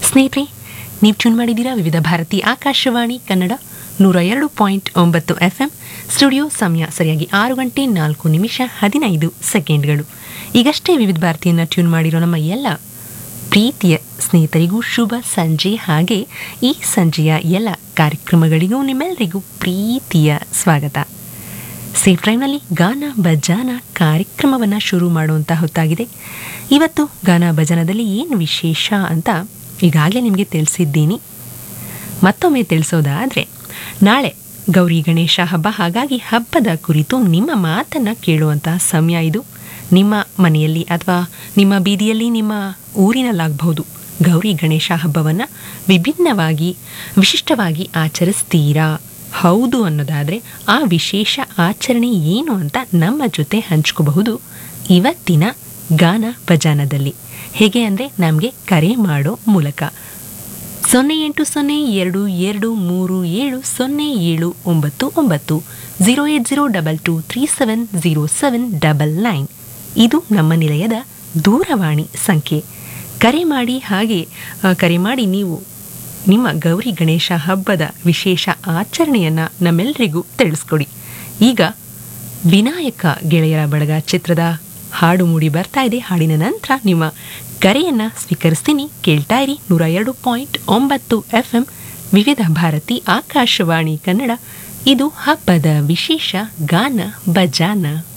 ಸ್ನೇಹಿತರೆ ನೀವು ಟ್ಯೂನ್ ಮಾಡಿದ್ದೀರಾ ವಿವಿಧ ಭಾರತಿ ಆಕಾಶವಾಣಿ ಕನ್ನಡ ನೂರ ಎರಡು ಪಾಯಿಂಟ್ ಒಂಬತ್ತು ಎಫ್ ಎಂ ಸ್ಟುಡಿಯೋ ಸಮಯ ಸರಿಯಾಗಿ ಆರು ಗಂಟೆ ನಾಲ್ಕು ನಿಮಿಷ ಹದಿನೈದು ಸೆಕೆಂಡ್ಗಳು ಈಗಷ್ಟೇ ವಿವಿಧ ಭಾರತಿಯನ್ನು ಟ್ಯೂನ್ ಮಾಡಿರೋ ನಮ್ಮ ಎಲ್ಲ ಪ್ರೀತಿಯ ಸ್ನೇಹಿತರಿಗೂ ಶುಭ ಸಂಜೆ ಹಾಗೆ ಈ ಸಂಜೆಯ ಎಲ್ಲ ಕಾರ್ಯಕ್ರಮಗಳಿಗೂ ನಿಮ್ಮೆಲ್ಲರಿಗೂ ಪ್ರೀತಿಯ ಸ್ವಾಗತ ಸೇಫ್ ಟೈಮ್ನಲ್ಲಿ ಗಾನ ಭಜಾನ ಕಾರ್ಯಕ್ರಮವನ್ನು ಶುರು ಮಾಡುವಂಥ ಹೊತ್ತಾಗಿದೆ ಇವತ್ತು ಗಾನ ಭಜನದಲ್ಲಿ ಏನು ವಿಶೇಷ ಅಂತ ಈಗಾಗಲೇ ನಿಮಗೆ ತಿಳಿಸಿದ್ದೀನಿ ಮತ್ತೊಮ್ಮೆ ತಿಳಿಸೋದಾದರೆ ನಾಳೆ ಗೌರಿ ಗಣೇಶ ಹಬ್ಬ ಹಾಗಾಗಿ ಹಬ್ಬದ ಕುರಿತು ನಿಮ್ಮ ಮಾತನ್ನು ಕೇಳುವಂತಹ ಸಮಯ ಇದು ನಿಮ್ಮ ಮನೆಯಲ್ಲಿ ಅಥವಾ ನಿಮ್ಮ ಬೀದಿಯಲ್ಲಿ ನಿಮ್ಮ ಊರಿನಲ್ಲಾಗಬಹುದು ಗೌರಿ ಗಣೇಶ ಹಬ್ಬವನ್ನು ವಿಭಿನ್ನವಾಗಿ ವಿಶಿಷ್ಟವಾಗಿ ಆಚರಿಸ್ತೀರಾ ಹೌದು ಅನ್ನೋದಾದರೆ ಆ ವಿಶೇಷ ಆಚರಣೆ ಏನು ಅಂತ ನಮ್ಮ ಜೊತೆ ಹಂಚ್ಕೋಬಹುದು ಇವತ್ತಿನ ಗಾನ ಭಜಾನದಲ್ಲಿ ಹೇಗೆ ಅಂದರೆ ನಮಗೆ ಕರೆ ಮಾಡೋ ಮೂಲಕ ಸೊನ್ನೆ ಎಂಟು ಸೊನ್ನೆ ಎರಡು ಎರಡು ಮೂರು ಏಳು ಸೊನ್ನೆ ಏಳು ಒಂಬತ್ತು ಒಂಬತ್ತು zero eight zero double two three seven zero seven double nine ಇದು ನಮ್ಮ ನಿಲಯದ ದೂರವಾಣಿ ಸಂಖ್ಯೆ ಕರೆ ಮಾಡಿ ಹಾಗೆ ಆ, ಕರೆ ಮಾಡಿ ನೀವು ನಿಮ್ಮ ಗೌರಿ ಗಣೇಶ ಹಬ್ಬದ ವಿಶೇಷ ಆಚರಣೆಯನ್ನು ನಮ್ಮೆಲ್ಲರಿಗೂ ತಿಳಿಸ್ಕೊಡಿ ಈಗ ವಿನಾಯಕ ಗೆಳೆಯರ ಬಳಗ ಚಿತ್ರದ ಹಾಡು ಮೂಡಿ ಬರ್ತಾ ಇದೆ ಹಾಡಿನ ನಂತರ ನಿಮ್ಮ ಕರೆಯನ್ನು ಸ್ವೀಕರಿಸ್ತೀನಿ ಕೇಳ್ತಾ ಇರಿ ನೂರ ಎರಡು ಪಾಯಿಂಟ್ ಒಂಬತ್ತು ಎಫ್ ಎಂ ವಿವಿಧ ಭಾರತಿ ಆಕಾಶವಾಣಿ ಕನ್ನಡ ಇದು ಹಬ್ಬದ ವಿಶೇಷ ಗಾನ ಬಜಾನ